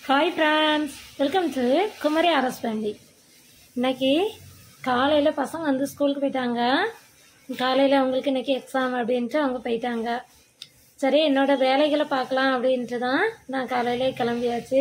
hi friends welcome to Kumari Aras family இன்னைக்கு காலையில் பசங்க வந்து ஸ்கூலுக்கு போயிட்டாங்க காலையில் அவங்களுக்கு இன்னைக்கு எக்ஸாம் அப்படின்ட்டு அவங்க போயிட்டாங்க சரி என்னோட வேலைகளை பார்க்கலாம் அப்படின்ட்டு தான் நான் காலையிலே கிளம்பியாச்சு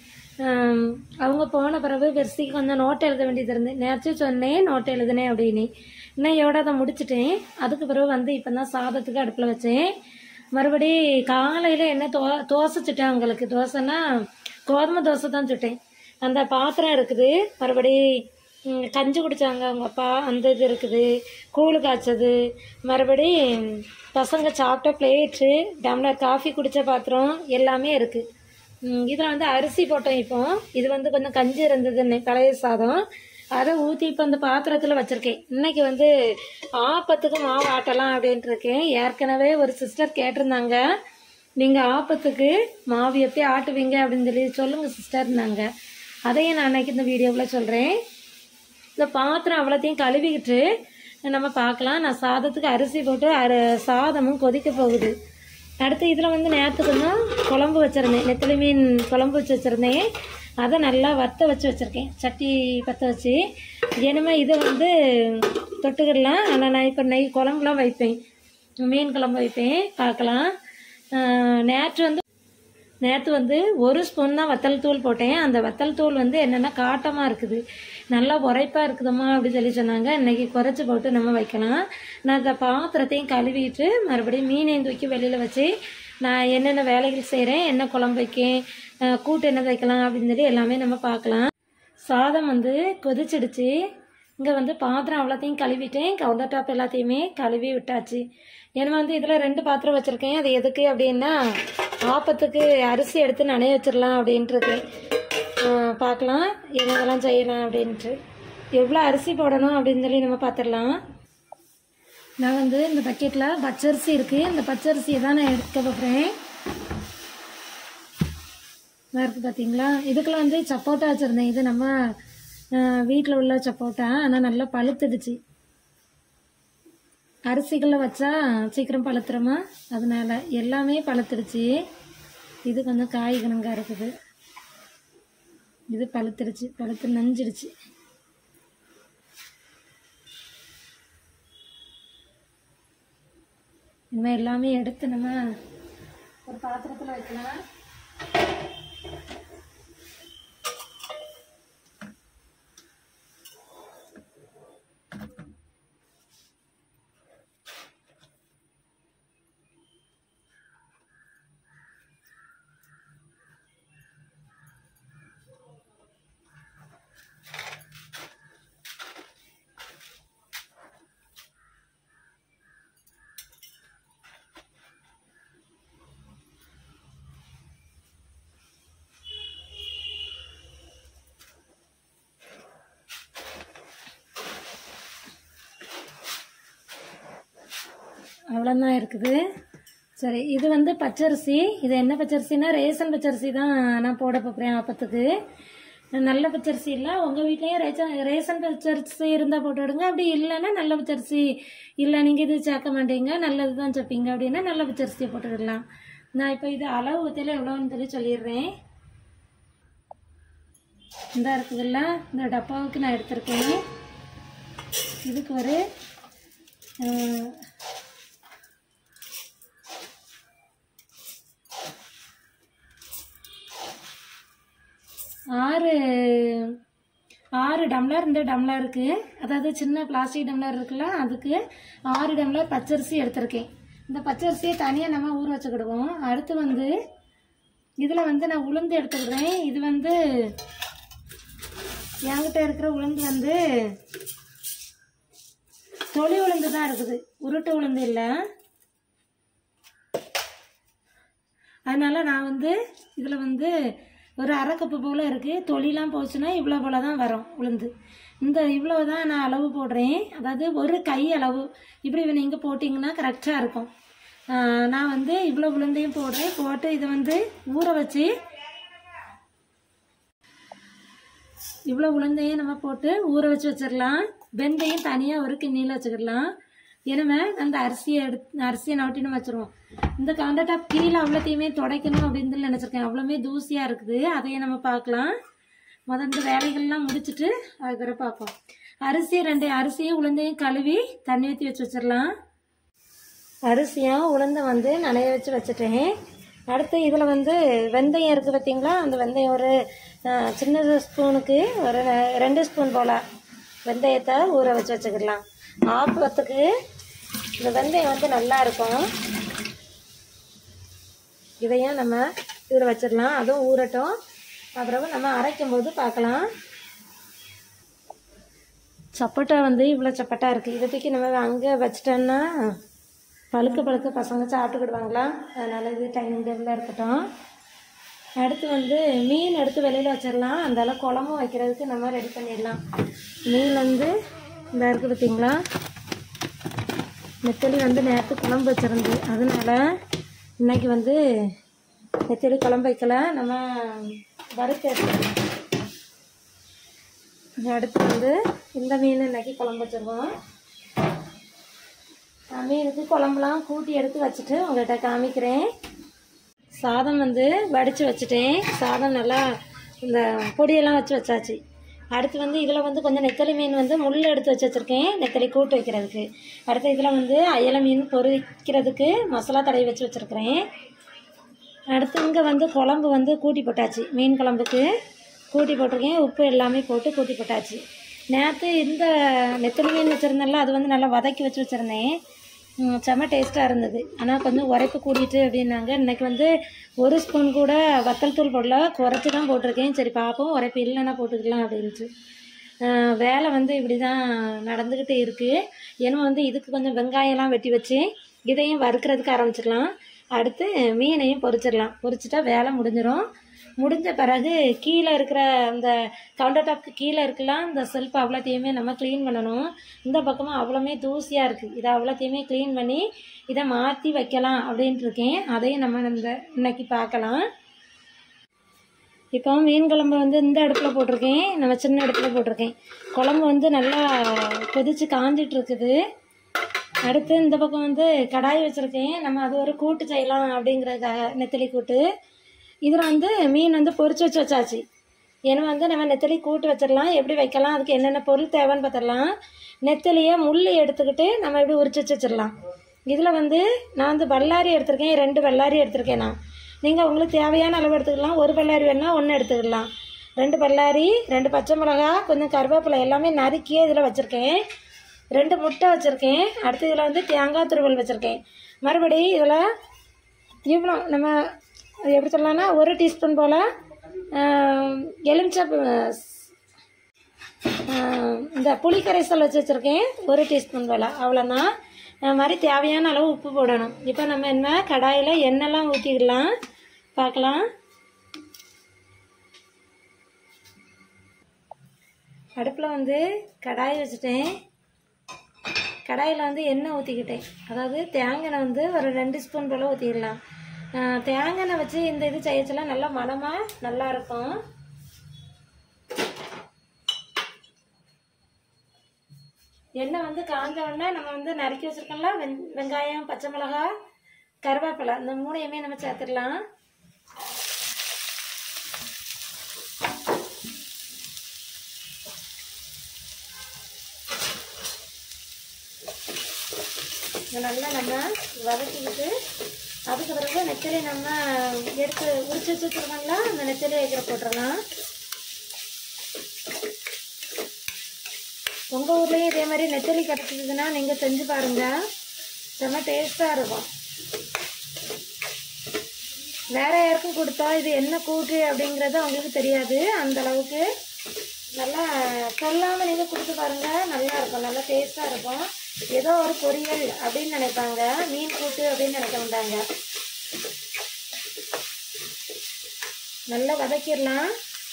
ஹம், அவங்க போன பிறகு பெருசிக்கு கொஞ்சம் நோட் எழுத வேண்டியது இருந்து நேற்று சொன்னேன் நோட் எழுதுனேன் அப்படின்னு இன்னையோட அதை முடிச்சிட்டேன் அதுக்கு பிறகு வந்து இப்போ தான் சாதத்துக்கு அடுப்பில் வச்சேன் மறுபடி காலையில் என்ன தோ தோசை சுட்டேன் அவங்களுக்கு தோசைன்னா கோதுமை தோசை தான் சுட்டேன் அந்த பாத்திரம் இருக்குது மறுபடி ம், கஞ்சி குடித்தாங்க அவங்க அப்பா அந்த இது இருக்குது கூழ் காய்ச்சது மறுபடி ம், பசங்க சாப்பிட்ட பிளேட்டு டம்ளர் காஃபி குடித்த பாத்திரம் எல்லாமே இருக்குது இதில் வந்து அரிசி போட்டோம் இப்போ இது வந்து கொஞ்சம் கஞ்சி இருந்தது இன்னைக்கு பழைய சாதம் அதை ஊற்றி இப்போ அந்த பாத்திரத்தில் வச்சுருக்கேன் இன்னைக்கு வந்து ஆப்பத்துக்கு மாவு ஆட்டலாம் அப்படின்ட்டு இருக்கேன் ஏற்கனவே ஒரு சிஸ்டர் கேட்டிருந்தாங்க நீங்கள் ஆப்பத்துக்கு மாவு எப்படி ஆட்டுவீங்க அப்படின்னு சொல்லி சொல்லுங்கள் சிஸ்டர்னாங்க அதையும் நான் அன்னைக்கு இந்த வீடியோவில் சொல்கிறேன் இந்த பாத்திரம் அவ்வளோத்தையும் கழுவிக்கிட்டு நம்ம பார்க்கலாம் நான் சாதத்துக்கு அரிசி போட்டு அரு சாதமும் கொதிக்க போகுது அடுத்து இதில் வந்து நேரத்துக்கு தான் குழம்பு வச்சுருந்தேன் நெத்திலி மீன் குழம்பு வச்சு வச்சுருந்தேன் அதை நல்லா வத்த வச்சு வச்சுருக்கேன் சட்டி பற்ற வச்சு இனிமே இதை வந்து தொட்டுக்கிடலாம் ஆனால் நான் இப்போ நெய் குழம்புலாம் வைப்பேன் மீன் குழம்பு வைப்பேன் பார்க்கலாம் ஆஹ் நேற்று வந்து நேற்று வந்து ஒரு ஸ்பூன் தான் வத்தல் தூள் போட்டேன் அந்த வத்தல் தூள் வந்து என்னென்னா காட்டமாக இருக்குது நல்லா உரைப்பாக இருக்குதும்மா அப்படின்னு சொல்லி சொன்னாங்க இன்னைக்கு குறைச்சி போட்டு நம்ம வைக்கலாம் நான் அந்த பாத்திரத்தையும் கழுவிட்டு மறுபடியும் மீனையும் தூக்கி வெளியில் வச்சு நான் என்னென்ன வேலைகள் செய்கிறேன் என்ன குழம்பு வைக்கேன் அஹ் கூட்டு என்ன வைக்கலாம் அப்படின்னு சொல்லி எல்லாமே நம்ம பார்க்கலாம் சாதம் வந்து கொதிச்சிடுச்சு இங்கே வந்து பாத்திரம் அவ்வளோத்தையும் கழுவிட்டேன் கவுண்டர் டாப் எல்லாத்தையுமே கழுவி விட்டாச்சு ஏன்னா வந்து இதில் ரெண்டு பாத்திரம் வச்சுருக்கேன் அது எதுக்கு அப்படின்னா ஆப்பத்துக்கு அரிசி எடுத்து நனைய வச்சிடலாம் அப்படின்ட்டு இருக்கேன் ஆஹ் பார்க்கலாம் என்னதெல்லாம் செய்யலாம் அப்படின்ட்டு எவ்வளோ அரிசி போடணும் அப்படின்னு சொல்லி நம்ம பார்த்துடலாம் நான் வந்து இந்த பக்கெட்டில் பச்சரிசி இருக்குது இந்த பச்சரிசியை தான் நான் எடுக்க போகிறேன் இருக்கு பார்த்தீங்களா இதுக்குள்ள வந்து சப்போட்டா வச்சுருந்தேன் இது நம்ம வீட்டில் உள்ள சப்போட்டா ஆனால் நல்லா பழுத்துடுச்சு அரிசிகளில் வச்சா சீக்கிரம் பழுத்துறோமா அதனால எல்லாமே பழுத்துடுச்சு இது கொஞ்சம் காய் கணங்கா இருக்குது இது பழுத்துடுச்சு பழுத்து நஞ்சிடுச்சு இனிமேல் எல்லாமே எடுத்து நம்ம ஒரு பாத்திரத்தில் வைக்கலாம் அவ்வளோதான் இருக்குது சரி இது வந்து பச்சரிசி இது என்ன பச்சரிசினா ரேஷன் பச்சரிசி தான் நான் போட போகிறேன் ஆப்பத்துக்கு நல்ல பச்சரிசி இல்லை உங்கள் வீட்லேயும் ரேஷன் ரேஷன் பச்சரிசி இருந்தால் போட்டு விடுங்க அப்படி இல்லைன்னா நல்ல பச்சரிசி இல்லை நீங்கள் இது சேர்க்க மாட்டீங்க நல்லது தான் சேர்ப்பீங்க அப்படின்னா நல்ல பச்சரிசியை போட்டுக்கிடலாம் நான் இப்போ இது அளவு ஊற்றில எவ்வளோன்னு சொல்லி சொல்லிடுறேன் இந்த இருக்குதுல்ல இந்த டப்பாவுக்கு நான் எடுத்திருக்கேன் இதுக்கு ஒரு அஹ், ஆறு ஆறு டம்ளர் இந்த டம்ளருக்கு அதாவது சின்ன பிளாஸ்டிக் டம்ளர் இருக்குல்ல அதுக்கு ஆறு டம்ளர் பச்சரிசி எடுத்திருக்கேன் இந்த பச்சரிசியை தனியாக நம்ம ஊற வச்சுக்கிடுவோம் அடுத்து வந்து இதில் வந்து நான் உளுந்து எடுத்துக்கிறேன் இது வந்து என்கிட்ட இருக்கிற உளுந்து வந்து தொளி உளுந்து தான் இருக்குது உருட்டு உளுந்து இல்லை அதனால நான் வந்து இதில் வந்து ஒரு அரை கப்பு போல் இருக்குது தொழிலாம் போச்சுன்னா இவ்வளோ போல தான் வரும் உளுந்து இந்த இவ்வளோ தான் நான் அளவு போடுறேன் அதாவது ஒரு கை அளவு இப்படி நீங்கள் போட்டிங்கன்னா கரெக்டாக இருக்கும் ஆஹ் நான் வந்து இவ்வளோ உளுந்தையும் போடுறேன் போட்டு இதை வந்து ஊற வச்சு இவ்வளோ உளுந்தையும் நம்ம போட்டு ஊற வச்சு வச்சிடலாம் வெந்தயம் தனியாக ஒரு கிண்ணியில் வச்சுக்கிடலாம் இனிமே அந்த அரிசியை எடுத்து அரிசியை நவட்டி நம்ம வச்சிருவோம் இந்த கவுண்டர் டாப் கீழே அவ்வளோத்தையுமே துடைக்கணும் அப்படின்னு சொல்லி நினச்சிருக்கேன் அவ்வளோமே தூசியாக இருக்குது அதையே நம்ம பார்க்கலாம் முதல் இந்த வேலைகள்லாம் முடிச்சுட்டு அதுக்கப்புறம் பார்ப்போம் அரிசி ரெண்டு அரிசியும் உளுந்தையும் கழுவி தண்ணி ஊற்றி வச்சு வச்சிடலாம் அரிசியும் உளுந்தை வந்து நனைய வச்சு வச்சுட்டேன் அடுத்து இதில் வந்து வெந்தயம் இருக்குது பார்த்தீங்களா அந்த வெந்தயம் ஒரு அஹ், சின்ன ஸ்பூனுக்கு ஒரு ரெண்டு ஸ்பூன் போல் வெந்தயத்தை ஊற வச்சு வச்சுக்கிடலாம் ஆப்பத்துக்கு இந்த வெந்தயம் வந்து நல்லா இருக்கும் இதையும் நம்ம இதில் வச்சிடலாம் அதுவும் ஊறட்டும் அப்புறம் நம்ம அரைக்கும் போது பார்க்கலாம் சப்போட்டா வந்து இவ்வளோ சப்பட்டா இருக்குது இதை தூக்கி நம்ம அங்கே வச்சிட்டோன்னா பழுக்க பழுக்க பசங்க சாப்பிட்டுக்கிடுவாங்களா அதனால் இது டைனிங் டேபிளில் இருக்கட்டும் அடுத்து வந்து மீன் எடுத்து வெளியில் வச்சிடலாம் அந்தால குழம்பு வைக்கிறதுக்கு நம்ம ரெடி பண்ணிடலாம் மீன் வந்து இந்த இருக்குது பார்த்தீங்களா நெத்தலி வந்து நேற்று குழம்பு வச்சிருந்து அதனால இன்னைக்கு வந்து நெத்தலி குழம்பு வைக்கல நம்ம வறுத்து எடுத்துக்கலாம் அடுத்து வந்து இந்த மீன் இன்னைக்கு குழம்பு வச்சிருவோம் நான் மீனுக்கு குழம்புலாம் கூட்டி எடுத்து வச்சுட்டு உங்கள்கிட்ட காமிக்கிறேன் சாதம் வந்து வடித்து வச்சுட்டேன் சாதம் நல்லா இந்த பொடியெல்லாம் வச்சு வச்சாச்சு அடுத்து வந்து இதில் வந்து கொஞ்சம் நெத்தலி மீன் வந்து முள் எடுத்து வச்சு வச்சுருக்கேன் நெத்தலி கூட்டு வைக்கிறதுக்கு அடுத்து இதில் வந்து அயலை மீன் பொரிக்கிறதுக்கு மசாலா தடவி வச்சு வச்சுருக்கிறேன் அடுத்து இங்கே வந்து குழம்பு வந்து கூட்டி போட்டாச்சு மீன் குழம்புக்கு கூட்டி போட்டிருக்கேன் உப்பு எல்லாமே போட்டு கூட்டி போட்டாச்சு நேற்று இந்த நெத்தலி மீன் வச்சுருந்தேன்ல அது வந்து நல்லா வதக்கி வச்சு வச்சுருந்தேன் ம், செம்ம டேஸ்ட்டாக இருந்தது ஆனால் கொஞ்சம் உரைப்பு கூட்டிட்டு அப்படின்னாங்க இன்னைக்கு வந்து ஒரு ஸ்பூன் கூட வத்தல் தூள் போடல குறைச்சி தான் போட்டிருக்கேன் சரி பார்ப்போம் உரைப்பு இல்லைன்னா போட்டுக்கலாம் அப்படின்ட்டு ஆஹ், வேலை வந்து இப்படி தான் நடந்துக்கிட்டு இருக்குது ஏன்னா வந்து இதுக்கு கொஞ்சம் வெங்காயம்லாம் வெட்டி வச்சு இதையும் வறுக்கிறதுக்கு ஆரம்பிச்சிடலாம் அடுத்து மீனையும் பொரிச்சிடலாம் பொரிச்சிட்டா வேலை முடிஞ்சிடும் முடிஞ்ச பிறகு கீழே இருக்கிற அந்த கவுண்டர் டாப்க்கு கீழே இருக்கலாம் இந்த செல்ஃப் அவ்வளோத்தையுமே நம்ம க்ளீன் பண்ணணும் இந்த பக்கமாக அவ்வளோமே தூசியாக இருக்குது இதை அவ்வளோத்தையுமே க்ளீன் பண்ணி இதை மாற்றி வைக்கலாம் அப்படின்ட்டு இருக்கேன் அதையும் நம்ம இந்த இன்னைக்கு பார்க்கலாம் இப்போ மீன் குழம்பு வந்து இந்த அடுப்பில் போட்டிருக்கேன் நம்ம சின்ன அடுப்பில் போட்டிருக்கேன் குழம்பு வந்து நல்லா கொதிச்சு காஞ்சிட்டு இருக்குது அடுத்து இந்த பக்கம் வந்து கடாய் வச்சுருக்கேன் நம்ம அது ஒரு கூட்டு செய்யலாம் அப்படிங்கிறதுக்காக நெத்தலி கூட்டு இதில் வந்து மீன் வந்து பொரிச்சு வச்சு வச்சாச்சு ஏன்னா வந்து நம்ம நெத்தலி கூட்டு வச்சிடலாம் எப்படி வைக்கலாம் அதுக்கு என்னென்ன பொருள் தேவைன்னு பார்த்துடலாம் நெத்தலியை முள் எடுத்துக்கிட்டு நம்ம எப்படி உரிச்சு வச்சு வச்சிடலாம் இதில் வந்து நான் வந்து பல்லாரி எடுத்திருக்கேன் ரெண்டு பல்லாரி எடுத்திருக்கேன் நான் நீங்கள் உங்களுக்கு தேவையான அளவு எடுத்துக்கலாம் ஒரு பல்லாரி வேணால் ஒன்று எடுத்துக்கலாம் ரெண்டு பல்லாரி ரெண்டு பச்சை மிளகா கொஞ்சம் கருவேப்பிலை எல்லாமே நறுக்கியே இதில் வச்சுருக்கேன் ரெண்டு முட்டை வச்சுருக்கேன் அடுத்து இதில் வந்து தேங்காய் துருவல் வச்சுருக்கேன் மறுபடி இதில் இவ்வளோ நம்ம அது எப்படி சொல்லலாம்னா ஒரு டீஸ்பூன் போல் எலுமிச்சை ஆஹ் இந்த புளி கரைசல் வச்சு வச்சுருக்கேன் ஒரு டீஸ்பூன் போல் அவ்வளோனா மாதிரி தேவையான அளவு உப்பு போடணும் இப்போ நம்ம என்ன கடாயில் எண்ணெய்லாம் ஊற்றிக்கலாம் பார்க்கலாம் அடுப்பில் வந்து கடாய் வச்சுட்டேன் கடாயில் வந்து எண்ணெய் ஊற்றிக்கிட்டேன் அதாவது தேங்காய் வந்து ஒரு ரெண்டு ஸ்பூன் போல் ஊற்றிக்கலாம் தேங்காய் வச்சு இந்த இது செய்யச்செல்லாம் நல்லா மணமாக நல்லா இருக்கும் எண்ணெய் வந்து காஞ்ச உடனே நம்ம வந்து நறுக்கி வச்சிருக்கோம்ல வெங் வெங்காயம் பச்சை மிளகாய் கருவேப்பிலை இந்த மூணையுமே நம்ம சேர்த்துடலாம் இதை நல்லா நம்ம வதக்கிக்கிட்டு அதுக்கு பிறகு நெத்தலி நம்ம எடுத்து உரிச்சு வச்சு வச்சுருக்கோங்களா அந்த நெத்தலி வைக்கிற போட்டுடலாம் உங்கள் ஊர்லேயும் இதே மாதிரி நெத்தலி கிடச்சிதுன்னா நீங்கள் செஞ்சு பாருங்கள் செம்ம டேஸ்ட்டாக இருக்கும் வேற யாருக்கும் கொடுத்தா இது என்ன கூட்டு அப்படிங்கிறது அவங்களுக்கு தெரியாது அந்த அளவுக்கு நல்லா சொல்லாமல் நீங்கள் கொடுத்து பாருங்க நல்லா இருக்கும் நல்லா டேஸ்ட்டாக இருக்கும் ஏதோ ஒரு பொரியல் அப்படின்னு நினைப்பாங்க மீன் கூட்டு அப்படின்னு நினைக்க மாட்டாங்க நல்லா வதக்கிடலாம்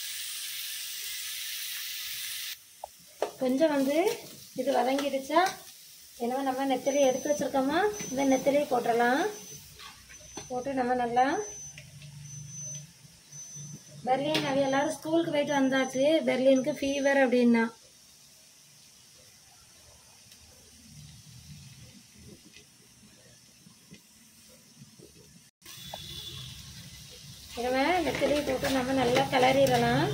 கொஞ்சம் வந்து இது வதங்கிடுச்சா எனவே நம்ம நெத்தலி எடுத்து வச்சிருக்கோமா இந்த நெத்தலியை போட்டுடலாம் போட்டு நம்ம நல்லா பெர்லின் அவ எல்லாரும் ஸ்கூலுக்கு போயிட்டு வந்தாச்சு பெர்லினுக்கு ஃபீவர் அப்படின்னா கிளறிடலாம்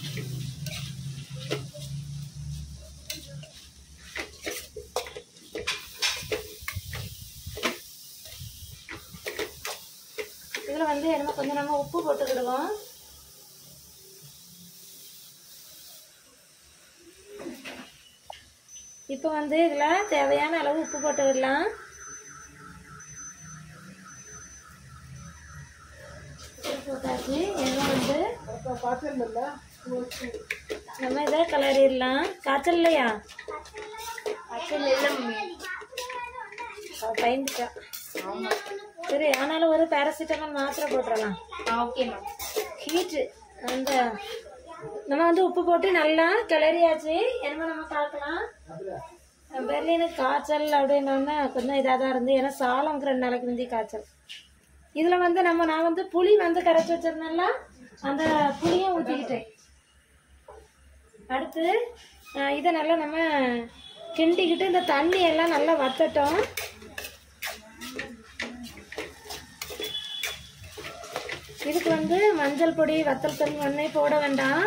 இதில் வந்து என்னமோ கொஞ்சம் நம்ம உப்பு போட்டுக்கிடுவோம் இப்போ வந்து இதில் தேவையான அளவு உப்பு போட்டுக்கிடலாம் உப்பு போட்டாச்சு எண்ணெய் வந்து நம்ம இதை கிளறிடலாம் காய்ச்சல் இல்லையா காய்ச்சல் இல்லை மம்மி அவ பயந்துட்டா சரி ஆனாலும் ஒரு பேராசிட்டமால் மாத்திரை போட்டுடலாம் ஆ ஓகே மேம் ஹீட்டு அந்த நம்ம வந்து உப்பு போட்டு நல்லா கிளறியாச்சு என்னமோ நம்ம பார்க்கலாம் பெர்லினுக்கு காய்ச்சல் அப்படின்னோடனே கொஞ்சம் இதாக தான் இருந்து ஏன்னா சாலம்க்கு ரெண்டு நாளைக்கு முந்தி காய்ச்சல் இதில் வந்து நம்ம நான் வந்து புளி வந்து கரைச்சி வச்சிருந்தேன்ல அந்த புளியை ஊற்றிக்கிட்டேன் அடுத்து அஹ், இதை நல்லா நம்ம கிண்டிக்கிட்டு இந்த தண்ணி எல்லாம் நல்லா வத்தட்டும் இதுக்கு வந்து மஞ்சள் பொடி வத்தல் பொடி ஒன்றே போட வேண்டாம்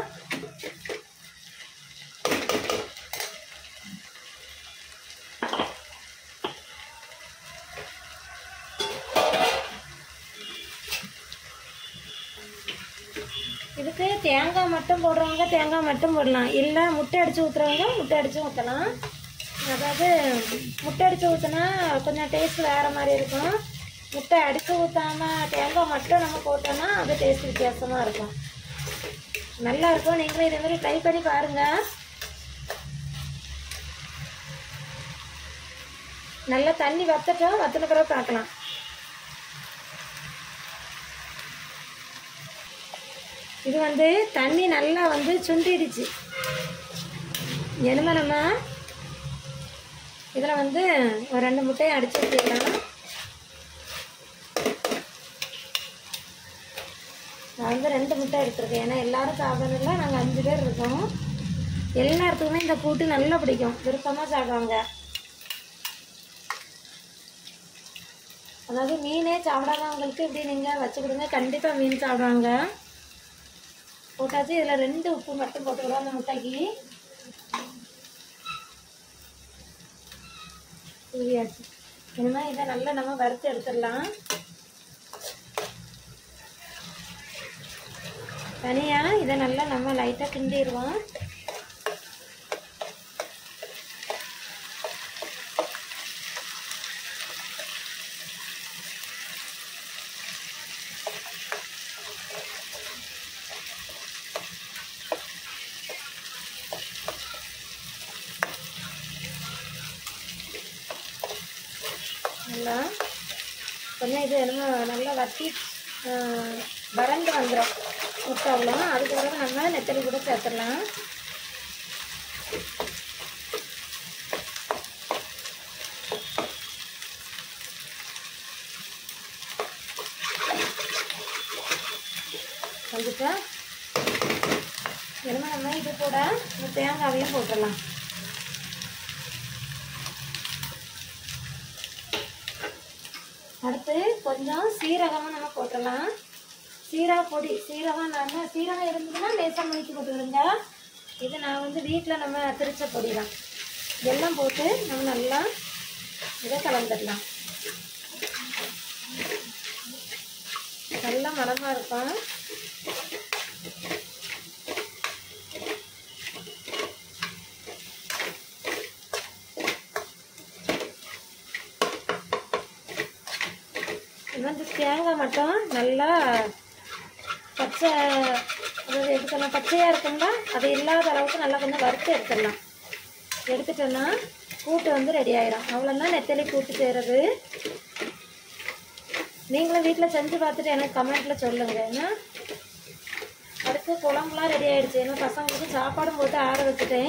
இதுக்கு தேங்காய் மட்டும் போடுறவங்க தேங்காய் மட்டும் போடலாம் இல்லை முட்டை அடித்து ஊற்றுறவங்க முட்டை அடித்து ஊற்றலாம் அதாவது முட்டை அடித்து ஊற்றினா கொஞ்சம் டேஸ்ட் வேறு மாதிரி இருக்கும் முட்டை அடித்து ஊற்றாம தேங்காய் மட்டும் நம்ம போட்டோம்னா அது டேஸ்ட் வித்தியாசமாக இருக்கும் நல்லா இருக்கும் நீங்களும் இதே மாதிரி ட்ரை பண்ணி பாருங்கள் நல்லா தண்ணி வத்தட்டும் வத்தின பிறகு பார்க்கலாம் இது வந்து தண்ணி நல்லா வந்து சுண்டிடுச்சு என்னமா நம்ம இதில் வந்து ஒரு ரெண்டு முட்டையை அடிச்சு ஊற்றிடலாம் நான் வந்து ரெண்டு முட்டை எடுத்திருக்கேன் ஏன்னா எல்லாரும் சாப்பிடணும்ல நாங்கள் அஞ்சு பேர் இருக்கோம் எல்லாத்துக்குமே இந்த கூட்டு நல்லா பிடிக்கும் விருப்பமாக சாப்பிடுவாங்க அதாவது மீனே சாப்பிடாதவங்களுக்கு இப்படி நீங்கள் வச்சு கொடுங்க கண்டிப்பாக மீன் சாப்பிடுவாங்க போட்டாச்சு இதில் ரெண்டு உப்பு மட்டும் போட்டுக்கிறோம் அந்த முட்டைக்கு தூவியாச்சு இனிமேல் இதை நல்லா நம்ம வறுத்து எடுத்துடலாம் தனியாக இதை நல்லா நம்ம லைட்டாக கிண்டிடுவோம் நல்லா கொஞ்சம் இது என்னமோ நல்லா வத்தி ஆஹ், வறண்டு வந்துடும் முட்டை அவ்வளோ அதுக்கப்புறம் நம்ம நெத்தலி கூட சேர்த்துடலாம் வந்துட்டா என்னமோ நம்ம இது கூட இந்த தேங்காவையும் போட்டுடலாம் அடுத்து கொஞ்சம் சீரகமும் நம்ம போட்டுடலாம் சீரக பொடி சீரகம் நான் சீரகம் இருந்ததுன்னா லேசாக மணிக்கு போட்டுக்கிடுங்க இது நான் வந்து வீட்டில் நம்ம திரிச்ச பொடி தான் இதெல்லாம் போட்டு நம்ம நல்லா இதை கலந்துடலாம் நல்லா மனமாக இருக்கும் இது வந்து தேங்காய் மட்டும் நல்லா பச்சை அதாவது எப்படி சொன்னால் பச்சையாக இருக்கும்ல அது இல்லாத அளவுக்கு நல்லா கொஞ்சம் வறுத்து எடுத்துடலாம் எடுத்துட்டோன்னா கூட்டு வந்து ரெடி ஆயிடும் அவ்வளோதான் நெத்தலி கூட்டு செய்கிறது நீங்களும் வீட்டில் செஞ்சு பார்த்துட்டு எனக்கு கமெண்ட்டில் சொல்லுங்கள் ஏன்னா அடுத்து குழம்புலாம் ரெடி ஆயிடுச்சு ஏன்னா பசங்களுக்கு சாப்பாடும் போட்டு ஆற வச்சுட்டேன்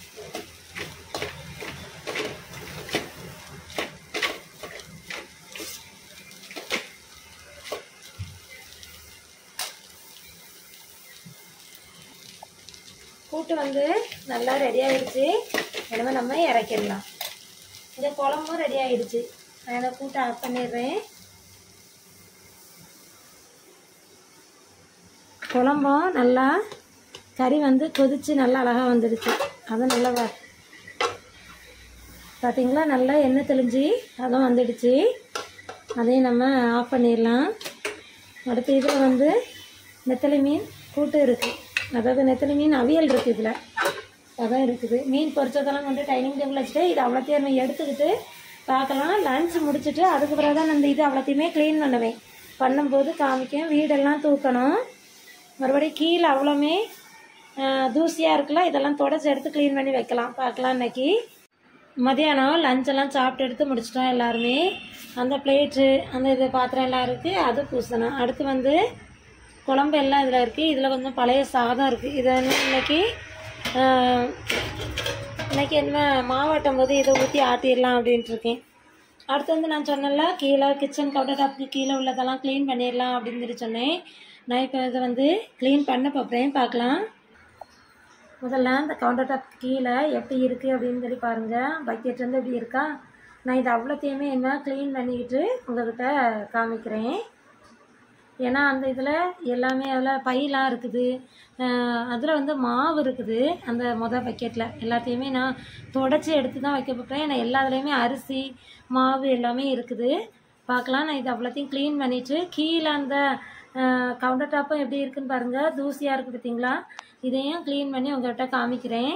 கூட்டு வந்து நல்லா ரெடி ஆயிடுச்சு இனிமே நம்ம இறக்கிடலாம் இந்த குழம்பும் ரெடி ஆயிடுச்சு நான் இந்த கூட்டை ஆஃப் பண்ணிடுறேன் குழம்பும் நல்லா கறி வந்து கொதித்து நல்லா அழகாக வந்துடுச்சு அது நல்லா வ- பார்த்தீங்களா நல்லா எண்ணெய் தெளிஞ்சு அதுவும் வந்துடுச்சு அதையும் நம்ம ஆஃப் பண்ணிடலாம் அடுத்து இதில் வந்து நெத்தலி மீன் கூட்டு இருக்குது அதாவது நெத்தலி மீன் அவியல் இருக்குது இதில் அதான் இருக்குது மீன் பொரிச்சதெல்லாம் கொண்டு டைனிங் டேபிள் வச்சுட்டு இது அவ்வளோத்தையும் நம்ம எடுத்துக்கிட்டு பார்க்கலாம் லஞ்ச் முடிச்சுட்டு அதுக்கு பிறகு தான் நான் இந்த இது அவ்வளோத்தையுமே க்ளீன் பண்ணுவேன் பண்ணும்போது காமிக்கும் வீடெல்லாம் தூக்கணும் மறுபடியும் கீழே அவ்வளோமே தூசியாக இருக்குல்ல இதெல்லாம் தொடச்சி எடுத்து க்ளீன் பண்ணி வைக்கலாம் பார்க்கலாம் இன்னைக்கு மதியானம் லஞ்செல்லாம் சாப்பிட்டு எடுத்து முடிச்சிட்டோம் எல்லாருமே அந்த பிளேட்டு அந்த இது பாத்திரம் எல்லாம் இருக்குது அது பூசணும் அடுத்து வந்து குழம்பு எல்லாம் இதில் இருக்குது இதில் கொஞ்சம் பழைய சாதம் இருக்குது இதை வந்து இன்னைக்கு ஆஹ், இன்னைக்கு என்ன மாவாட்டும் போது இதை ஊற்றி ஆட்டிடலாம் அப்படின்ட்டு இருக்கேன் அடுத்து வந்து நான் சொன்னேன்ல கீழே கிச்சன் கவுண்டர் டாப்க்கு கீழே உள்ளதெல்லாம் க்ளீன் பண்ணிடலாம் அப்படின்னு சொல்லி சொன்னேன் நான் இப்போ இதை வந்து க்ளீன் பண்ண பார்க்குறேன் பார்க்கலாம் முதல்ல இந்த கவுண்டர் டாப் கீழே எப்படி இருக்குது அப்படின்னு சொல்லி பாருங்கள் பக்கெட் வந்து எப்படி இருக்கா நான் இது அவ்வளோத்தையுமே என்ன க்ளீன் பண்ணிக்கிட்டு உங்கள்கிட்ட காமிக்கிறேன் ஏன்னா அந்த இதில் எல்லாமே அதில் பையெலாம் இருக்குது அதில் வந்து மாவு இருக்குது அந்த மொதல் பக்கெட்டில் எல்லாத்தையுமே நான் தொடச்சி எடுத்து தான் வைக்க போகிறேன் ஏன்னா எல்லா இதுலேயுமே அரிசி மாவு எல்லாமே இருக்குது பார்க்கலாம் நான் இது அவ்வளோத்தையும் க்ளீன் பண்ணிவிட்டு கீழே அந்த கவுண்டர் டாப்பும் எப்படி இருக்குன்னு பாருங்கள் தூசியாக இருக்குது பார்த்தீங்களா இதையும் க்ளீன் பண்ணி உங்கள்கிட்ட காமிக்கிறேன்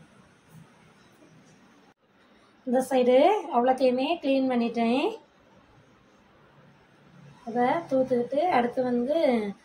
இந்த சைடு அவ்வளோத்தையுமே க்ளீன் பண்ணிட்டேன் அதை தூத்துக்கிட்டு அடுத்து வந்து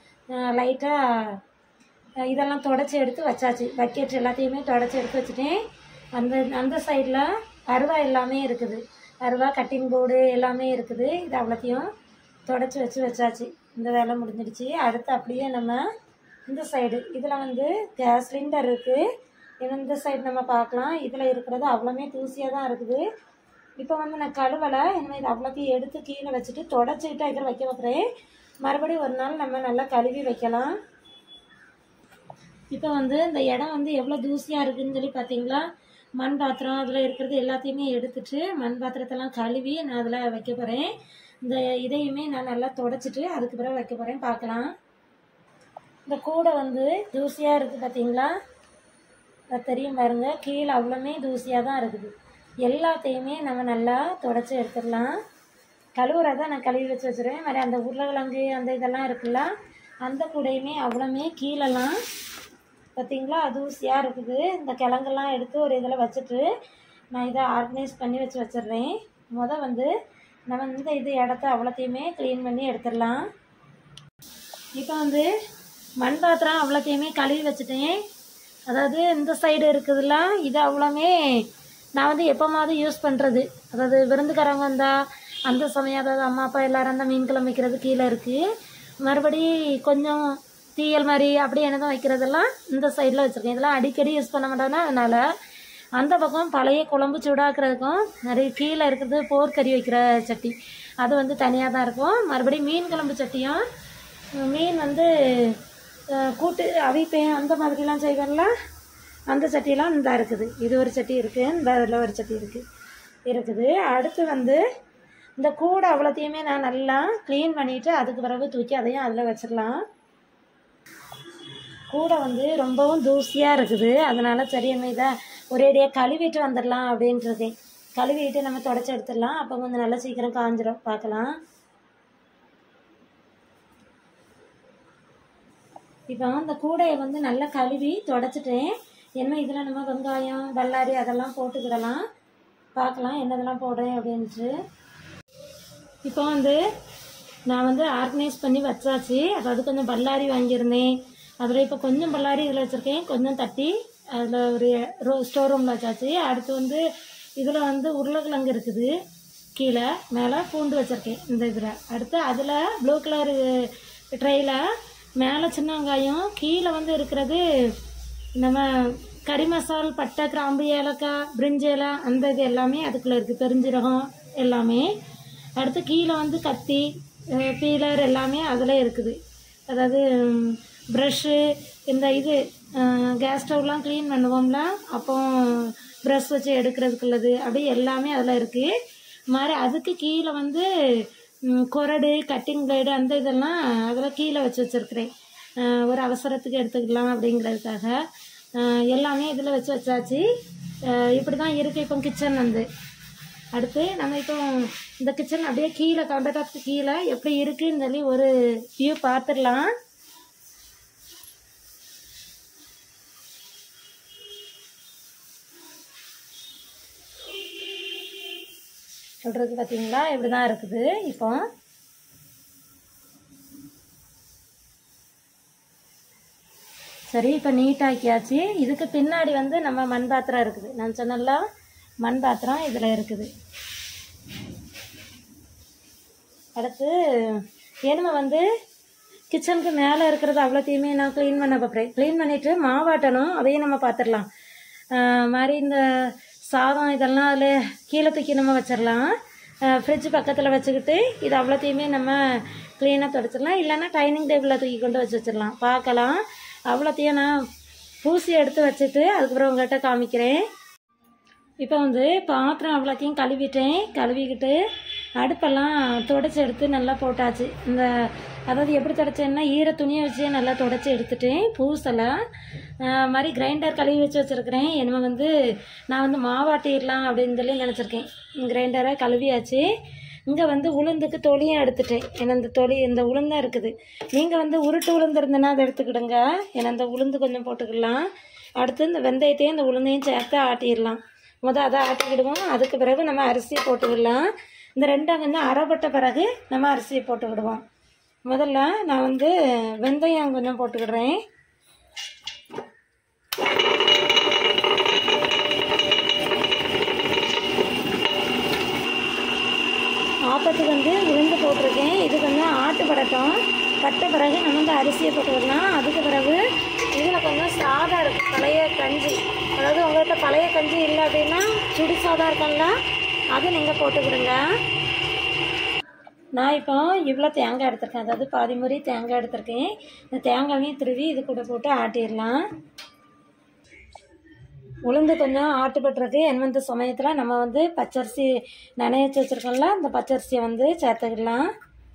லைட்டாக இதெல்லாம் தொடச்சி எடுத்து வச்சாச்சு பக்கெட் எல்லாத்தையுமே தொடச்சி எடுத்து வச்சுட்டேன் அந்த அந்த சைடில் அருவா எல்லாமே இருக்குது அருவா கட்டிங் போர்டு எல்லாமே இருக்குது இது அவ்வளோத்தையும் தொடச்சி வச்சு வச்சாச்சு இந்த வேலை முடிஞ்சிடுச்சு அடுத்து அப்படியே நம்ம இந்த சைடு இதில் வந்து கேஸ் சிலிண்டர் இருக்குது இந்த சைடு நம்ம பார்க்கலாம் இதில் இருக்கிறது அவ்வளோமே தூசியாக தான் இருக்குது இப்போ வந்து நான் கழுவலை இனிமேல் இது அவ்வளோத்தையும் எடுத்து கீழே வச்சுட்டு தொடச்சிக்கிட்டு இதில் வைக்க வைக்கிறேன் மறுபடியும் ஒரு நாள் நம்ம நல்லா கழுவி வைக்கலாம் இப்போ வந்து இந்த இடம் வந்து எவ்வளோ தூசியாக இருக்குதுன்னு சொல்லி பார்த்தீங்களா மண் பாத்திரம் அதில் இருக்கிறது எல்லாத்தையுமே எடுத்துட்டு மண் பாத்திரத்தெல்லாம் கழுவி நான் அதில் வைக்க போகிறேன் இந்த இதையுமே நான் நல்லா தொடச்சிட்டு அதுக்கு பிறகு வைக்க போகிறேன் பார்க்கலாம் இந்த கூடை வந்து தூசியாக இருக்குது பார்த்தீங்களா அது தெரியும் பாருங்க கீழே அவ்வளோமே தூசியாக தான் இருக்குது எல்லாத்தையுமே நம்ம நல்லா தொடச்சி எடுத்துடலாம் கழுவுறதை நான் கழுவி வச்சு வச்சுருவேன் மாதிரி அந்த உருளைக்கிழங்கு அந்த இதெல்லாம் இருக்குல்ல அந்த கூடையுமே அவ்வளோமே கீழெல்லாம் பார்த்தீங்களா தூசியாக இருக்குது இந்த கிழங்கெல்லாம் எடுத்து ஒரு இதில் வச்சுட்டு நான் இதை ஆர்கனைஸ் பண்ணி வச்சு வச்சிடுறேன் முத வந்து நம்ம இந்த இது இடத்த அவ்வளோத்தையுமே க்ளீன் பண்ணி எடுத்துடலாம் இப்போ வந்து மண் பாத்திரம் அவ்வளோத்தையுமே கழுவி வச்சுட்டேன் அதாவது இந்த சைடு இருக்குதுல்ல இது அவ்வளோமே நான் வந்து எப்போமாவது யூஸ் பண்ணுறது அதாவது விருந்துக்காரங்க வந்தால் அந்த சமயம் அதாவது அம்மா அப்பா எல்லாரும் அந்த மீன் குழம்பு வைக்கிறது கீழே இருக்குது மறுபடி கொஞ்சம் தீயல் மாதிரி அப்படி என்னதான் வைக்கிறதெல்லாம் இந்த சைடில் வச்சுருக்கேன் இதெல்லாம் அடிக்கடி யூஸ் பண்ண மாட்டேன்னா அதனால் அந்த பக்கம் பழைய குழம்பு சூடாக்குறதுக்கும் நிறைய கீழே இருக்கிறது போர்க்கறி வைக்கிற சட்டி அது வந்து தனியாக தான் இருக்கும் மறுபடியும் மீன் குழம்பு சட்டியும் மீன் வந்து அஹ், கூட்டு அவிப்பேன் அந்த மாதிரிலாம் செய்வேன்ல அந்த சட்டியெல்லாம் இந்த இருக்குது இது ஒரு சட்டி இருக்குது இந்த இதில் ஒரு சட்டி இருக்குது இருக்குது அடுத்து வந்து இந்த கூடை அவ்வளோத்தையுமே நான் நல்லா க்ளீன் பண்ணிவிட்டு அதுக்கு பிறகு தூக்கி அதையும் அதில் வச்சிடலாம் கூடை வந்து ரொம்பவும் தூசியாக இருக்குது அதனால் சரி என்ன இதை ஒரேடியாக கழுவிட்டு வந்துடலாம் அப்படின்ட்டு இருக்கேன் கழுவிட்டு நம்ம தொடச்சி எடுத்துடலாம் அப்போ கொஞ்சம் நல்லா சீக்கிரம் காஞ்சிரும் பார்க்கலாம் இப்போ அந்த கூடையை வந்து நல்லா கழுவி தொடச்சிட்டேன் என்ன இதில் நம்ம வெங்காயம் பல்லாரி அதெல்லாம் போட்டுக்கிடலாம் பார்க்கலாம் என்னதெல்லாம் போடுறேன் அப்படின்ட்டு இப்போ வந்து நான் வந்து ஆர்கனைஸ் பண்ணி வச்சாச்சு அதாவது கொஞ்சம் பல்லாரி வாங்கியிருந்தேன் அதில் இப்போ கொஞ்சம் பல்லாரி இதில் வச்சுருக்கேன் கொஞ்சம் தட்டி அதில் ஒரு ரோ ஸ்டோர் ரூமில் வச்சாச்சு அடுத்து வந்து இதில் வந்து உருளைக்கிழங்கு இருக்குது கீழே மேலே பூண்டு வச்சுருக்கேன் இந்த இதில் அடுத்து அதில் ப்ளூ கலர் ட்ரெயில் மேலே சின்ன வெங்காயம் கீழே வந்து இருக்கிறது நம்ம கறி மசால் பட்டை கிராம்பு ஏலக்காய் பிரிஞ்சி இலை அந்த இது எல்லாமே அதுக்குள்ளே இருக்குது பெருஞ்சீரகம் எல்லாமே அடுத்து கீழே வந்து கத்தி பீலர் எல்லாமே அதில் இருக்குது அதாவது ப்ரஷ்ஷு இந்த இது கேஸ் ஸ்டவ்லாம் க்ளீன் பண்ணுவோம்ல அப்போ ப்ரஷ் வச்சு எடுக்கிறதுக்குள்ளது அப்படி எல்லாமே அதில் இருக்குது மாதிரி அதுக்கு கீழே வந்து ம், கொரடு கட்டிங் பிளேடு அந்த இதெல்லாம் அதில் கீழே வச்சு வச்சுருக்கிறேன் அஹ், ஒரு அவசரத்துக்கு எடுத்துக்கலாம் அப்படிங்கிறதுக்காக அஹ், எல்லாமே இதில் வச்சு வச்சாச்சு அஹ், இப்படி தான் இருக்குது இப்போ கிச்சன் வந்து அடுத்து நம்ம இப்போ இந்த கிச்சன் அப்படியே கீழே கவுண்டர் டாப்க்கு கீழே எப்படி இருக்குன்னு சொல்லி ஒரு வியூ பார்த்துடலாம் சொல்கிறது பார்த்தீங்களா இப்படி தான் இருக்குது இப்போ சரி இப்போ நீட்டாக்கியாச்சு இதுக்கு பின்னாடி வந்து நம்ம மண் பாத்திரம் இருக்குது நான் சொன்னல மண் பாத்திரம் இதில் இருக்குது அடுத்து ஏனுமை வந்து கிச்சனுக்கு மேலே இருக்கிறது அவ்வளோத்தையுமே நான் க்ளீன் பண்ண பார்க்குறேன் க்ளீன் பண்ணிவிட்டு மாவாட்டணும் அதையும் நம்ம பார்த்துடலாம் ஆஹ் மாதிரி இந்த சாதம் இதெல்லாம் அதில் கீழே தூக்கி நம்ம வச்சிடலாம் ஃப்ரிட்ஜ் பக்கத்தில் வச்சுக்கிட்டு இது அவ்வளோத்தையுமே நம்ம க்ளீனாக துடைச்சிடலாம் இல்லைன்னா டைனிங் டேபிளில் தூக்கி கொண்டு வச்சு வச்சிடலாம் பார்க்கலாம் அவ்வளோத்தையும் நான் பூசி எடுத்து வச்சுட்டு அதுக்கப்புறம் உங்கள்கிட்ட காமிக்கிறேன் இப்போ வந்து பாத்திரம் அவ்வளோத்தையும் கழுவிட்டேன் கழுவிக்கிட்டு அடுப்பெல்லாம் தொடச்சி எடுத்து நல்லா போட்டாச்சு இந்த அதாவது எப்படி தொடச்சேன்னா ஈர துணியை வச்சு நல்லா தொடச்சி எடுத்துட்டேன் பூசலை ஆஹ் மாதிரி கிரைண்டர் கழுவி வச்சு வச்சுருக்கிறேன் என்னமோ வந்து நான் வந்து மாவாட்டிடலாம் அப்படின்னு சொல்லி நினச்சிருக்கேன் கிரைண்டரை கழுவியாச்சு இங்கே வந்து உளுந்துக்கு தொலியும் எடுத்துட்டேன் ஏன்னா இந்த தொலி இந்த உளுந்தான் இருக்குது நீங்கள் வந்து உருட்டு உளுந்து இருந்ததுன்னா அதை எடுத்துக்கிடுங்க ஏன்னா இந்த உளுந்து கொஞ்சம் போட்டுக்கலாம் அடுத்து இந்த வெந்தயத்தையும் இந்த உளுந்தையும் சேர்த்து ஆட்டிடலாம் முதல் அதை ஆட்டிக்கிடுவோம் அதுக்கு பிறகு நம்ம அரிசியை போட்டுக்கிடலாம் இந்த ரெண்டும் கொஞ்சம் அரைப்பட்ட பிறகு நம்ம அரிசியை போட்டுக்கிடுவோம் முதல்ல நான் வந்து வெந்தயம் கொஞ்சம் போட்டுக்கிடுறேன் ஆப்பத்துக்கு வந்து உளுந்து போட்டிருக்கேன் இது கொஞ்சம் ஆட்டு படட்டும் பட்ட பிறகு நம்ம வந்து அரிசியை போட்டுக்கிடலாம் அதுக்கு பிறகு இதில் கொஞ்சம் சாதம் இருக்குது பழைய கஞ்சி அதாவது உங்கள்கிட்ட பழைய கஞ்சி இல்லை அப்படின்னா சுடி சாதம் இருக்கும்ல அது நீங்கள் போட்டுக்கிடுங்க நான் இப்போ இவ்வளோ தேங்காய் எடுத்திருக்கேன் அதாவது பாதி முறி தேங்காய் எடுத்திருக்கேன் இந்த தேங்காயையும் திருவி இது கூட போட்டு ஆட்டிடலாம் உளுந்து கொஞ்சம் ஆட்டுப்பட்டுருக்கு என்வந்த சமயத்தில் நம்ம வந்து பச்சரிசி நனைய வச்சு வச்சுருக்கோம்ல அந்த பச்சரிசியை வந்து சேர்த்துக்கலாம்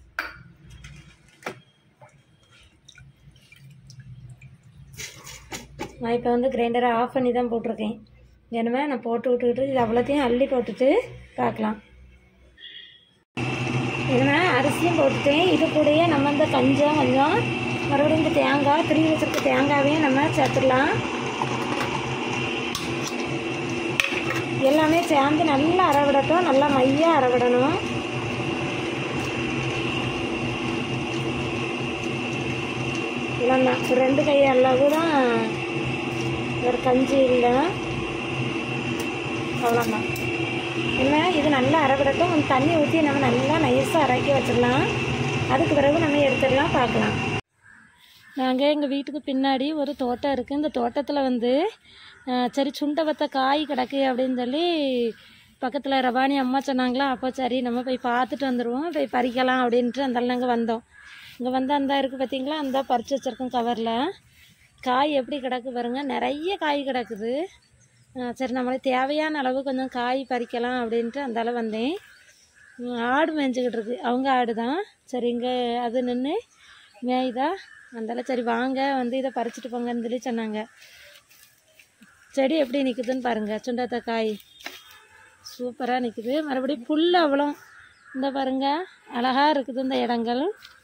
நான் இப்போ வந்து கிரைண்டரை ஆஃப் பண்ணி தான் போட்டிருக்கேன் எனவே நான் போட்டு விட்டுக்கிட்டு இது அவ்வளோத்தையும் அள்ளி போட்டுட்டு பார்க்கலாம் இனிமே அரிசியும் போட்டுட்டேன் இது கூடயே நம்ம இந்த கஞ்சம் கொஞ்சம் மறுபடியும் இந்த தேங்காய் திருவி வச்சிருக்க தேங்காவையும் நம்ம சேர்த்துடலாம் எல்லாமே சேர்ந்து நல்லா அரைவிடட்டும் நல்லா மையாக அரைவிடணும் இல்லைண்ணா ஒரு ரெண்டு கை அளவு தான் ஒரு கஞ்சி இல்லை அவ்வளோதான் என்ன இது நல்லா அரைவிடட்டும் கொஞ்சம் தண்ணி ஊற்றி நம்ம நல்லா நைஸாக அரைக்கி வச்சிடலாம் அதுக்கு பிறகு நம்ம எடுத்துடலாம் பார்க்கலாம் நாங்கள் எங்கள் வீட்டுக்கு பின்னாடி ஒரு தோட்டம் இருக்குது இந்த தோட்டத்தில் வந்து அஹ், சரி சுண்டை வத்த காய் கிடக்கு அப்படின்னு சொல்லி பக்கத்தில் ரவானி அம்மா சொன்னாங்களா அப்போ சரி நம்ம போய் பார்த்துட்டு வந்துடுவோம் போய் பறிக்கலாம் அப்படின்ட்டு அந்த நாங்கள் வந்தோம் இங்கே வந்து அந்த இருக்குது பார்த்தீங்களா அந்த பறித்து வச்சுருக்கோம் கவரில் காய் எப்படி கிடக்கு பாருங்க நிறைய காய் கிடக்குது அஹ், சரி நம்மளுக்கு தேவையான அளவு கொஞ்சம் காய் பறிக்கலாம் அப்படின்ட்டு அந்த அளவு வந்தேன் உம், ஆடு மேய்ஞ்சிக்கிட்டு இருக்கு அவங்க ஆடு தான் சரி இங்கே அது நின்று மேய்தா அதனால சரி வாங்க வந்து இதை பறிச்சுட்டு போங்கன்னு சொல்லி சொன்னாங்க செடி எப்படி நிற்குதுன்னு பாருங்கள் சுண்டத்த காய் சூப்பராக நிற்குது மறுபடியும் புல் அவ்வளோ இந்த பாருங்க அழகாக இருக்குது இந்த இடங்கள்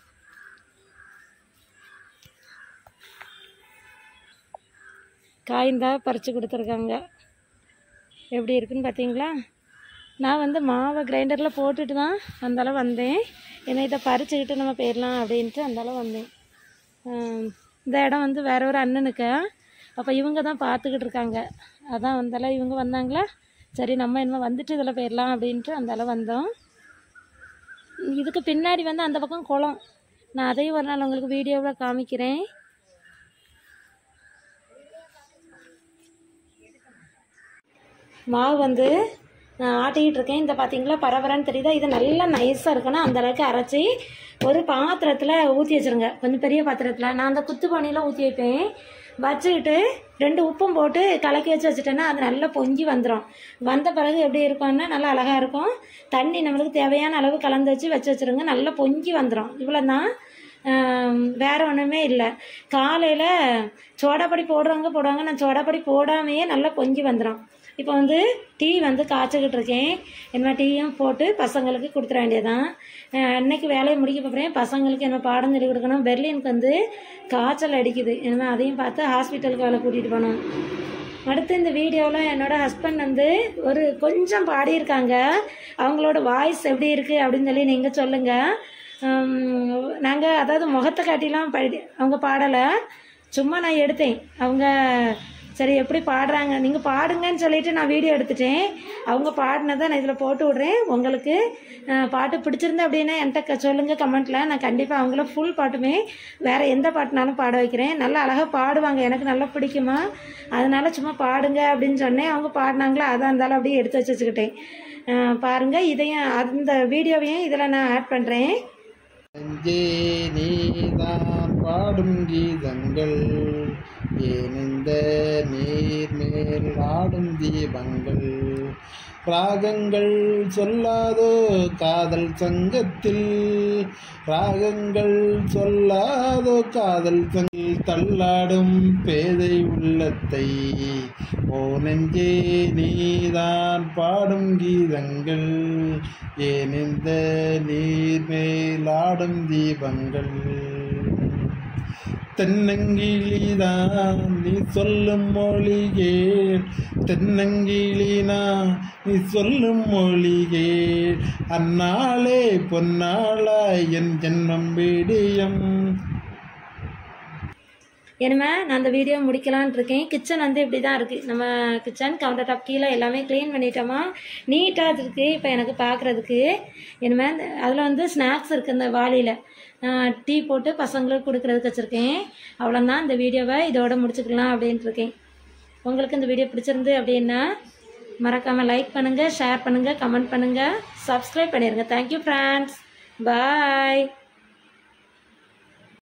காய்ந்தா பறித்து கொடுத்துருக்காங்க எப்படி இருக்குன்னு பார்த்தீங்களா நான் வந்து மாவை கிரைண்டரில் போட்டுட்டு தான் அந்தளவு வந்தேன் என்னை இதை பறிச்சுக்கிட்டு நம்ம போயிடலாம் அப்படின்ட்டு அந்தளவு வந்தேன் ஆம், இந்த இடம் வந்து வேற ஒரு அண்ணனுக்கு அப்போ இவங்க தான் பார்த்துக்கிட்டு இருக்காங்க அதான் வந்தாலும் இவங்க வந்தாங்களா சரி நம்ம என்ன வந்துட்டு இதில் போயிடலாம் அப்படின்ட்டு அந்தால வந்தோம் இதுக்கு பின்னாடி வந்து அந்த பக்கம் குளம் நான் அதையும் ஒரு நாள் உங்களுக்கு வீடியோவில் காமிக்கிறேன் மாவு வந்து நான் ஆட்டிக்கிட்டு இருக்கேன் இந்த பார்த்தீங்களா பரபரன்னு தெரியுதா இது நல்லா நைஸாக இருக்கணும் அந்த அளவுக்கு அரைச்சி ஒரு பாத்திரத்தில் ஊற்றி வச்சிருங்க கொஞ்சம் பெரிய பாத்திரத்தில் நான் அந்த குத்து பானையில் ஊற்றி வைப்பேன் வச்சுக்கிட்டு ரெண்டு உப்பும் போட்டு கலக்கி வச்சு வச்சுட்டேன்னா அது நல்லா பொங்கி வந்துடும் வந்த பிறகு எப்படி இருக்கும்னா நல்லா அழகாக இருக்கும் தண்ணி நம்மளுக்கு தேவையான அளவு கலந்து வச்சு வச்சு வச்சுருங்க நல்லா பொங்கி வந்துடும் இவ்வளோ தான் ஆம், வேற ஒன்றுமே இல்லை காலையில் சோடாப்பொடி போடுறவங்க போடுவாங்க நான் சோடாப்பொடி போடாமையே நல்லா பொங்கி வந்துடும் இப்போ வந்து டீ வந்து காய்ச்சிக்கிட்டு இருக்கேன் என்ன டீயும் போட்டு பசங்களுக்கு கொடுத்துட வேண்டியதான் அன்னைக்கு வேலையை முடிக்க போகிறேன் பசங்களுக்கு என்ன பாடம் சொல்லி கொடுக்கணும் பெர்லினுக்கு வந்து காய்ச்சல் அடிக்குது என்ன அதையும் பார்த்து ஹாஸ்பிட்டலுக்கு வேலை கூட்டிகிட்டு போகணும் அடுத்து இந்த வீடியோவில் என்னோட ஹஸ்பண்ட் வந்து ஒரு கொஞ்சம் பாடியிருக்காங்க அவங்களோட வாய்ஸ் எப்படி இருக்குது அப்படின்னு சொல்லி நீங்கள் சொல்லுங்கள் நாங்கள் அதாவது முகத்தை காட்டிலாம் பாடி அவங்க பாடலை சும்மா நான் எடுத்தேன் அவங்க சரி எப்படி பாடுறாங்க நீங்கள் பாடுங்கன்னு சொல்லிட்டு நான் வீடியோ எடுத்துட்டேன் அவங்க பாடினதை நான் இதில் போட்டு விட்றேன் உங்களுக்கு அஹ், பாட்டு பிடிச்சிருந்தா அப்படின்னா என்கிட்ட க- சொல்லுங்க கமெண்ட்டில் நான் கண்டிப்பாக அவங்கள ஃபுல் பாட்டுமே வேறு எந்த பாட்டுனாலும் பாட வைக்கிறேன் நல்லா அழகாக பாடுவாங்க எனக்கு நல்லா பிடிக்குமா அதனால சும்மா பாடுங்க அப்படின்னு சொன்னேன் அவங்க பாடினாங்களா அதான் இருந்தாலும் அப்படியே எடுத்து வச்சு வச்சுக்கிட்டேன் அஹ், பாருங்க இதையும் அந்த வீடியோவையும் இதில் நான் ஆட் பண்ணுறேன் நெஞ்சே நீதான் பாடும் கீதங்கள் ஏன் இந்த நீர் மேல் ஆடும் தீபங்கள் ராகங்கள் சொல்லாதோ காதல் சங்கத்தில் ராகங்கள் சொல்லாதோ காதல் சங்கில் தள்ளாடும் பேதை உள்ளத்தை ஓ நெஞ்சே நீதான் பாடும் கீதங்கள் ஏன் இந்த நீர் மேலாடும் தீபங்கள் தென்னங்கிளிதான் நீ சொல்லும் மொழிகேள் தென்னங்கிளினா நீ சொல்லும் மொழிகேள் அந்நாளே பொன்னாளா என் ஜென்மம் விடியம் இனிமே நான் அந்த வீடியோ முடிக்கலான்னு இருக்கேன் கிச்சன் வந்து இப்படி தான் இருக்குது நம்ம கிச்சன் கவுண்டர் டாப் கீழே எல்லாமே க்ளீன் பண்ணிட்டோமா நீட்டாக இருக்குது இப்போ எனக்கு பார்க்குறதுக்கு இனிமே அதில் வந்து ஸ்நாக்ஸ் இருக்குது இந்த வாளியில் டீ போட்டு பசங்களுக்கு கொடுக்குறதுக்கு வச்சுருக்கேன் அவ்வளோதான் இந்த வீடியோவை இதோட முடிச்சுக்கலாம் அப்படின்ட்டு இருக்கேன் உங்களுக்கு இந்த வீடியோ பிடிச்சிருந்து அப்படின்னா மறக்காமல் லைக் பண்ணுங்கள் ஷேர் பண்ணுங்கள் கமெண்ட் பண்ணுங்கள் சப்ஸ்கிரைப் பண்ணிடுங்க தேங்க்யூ ஃப்ரெண்ட்ஸ் பாய்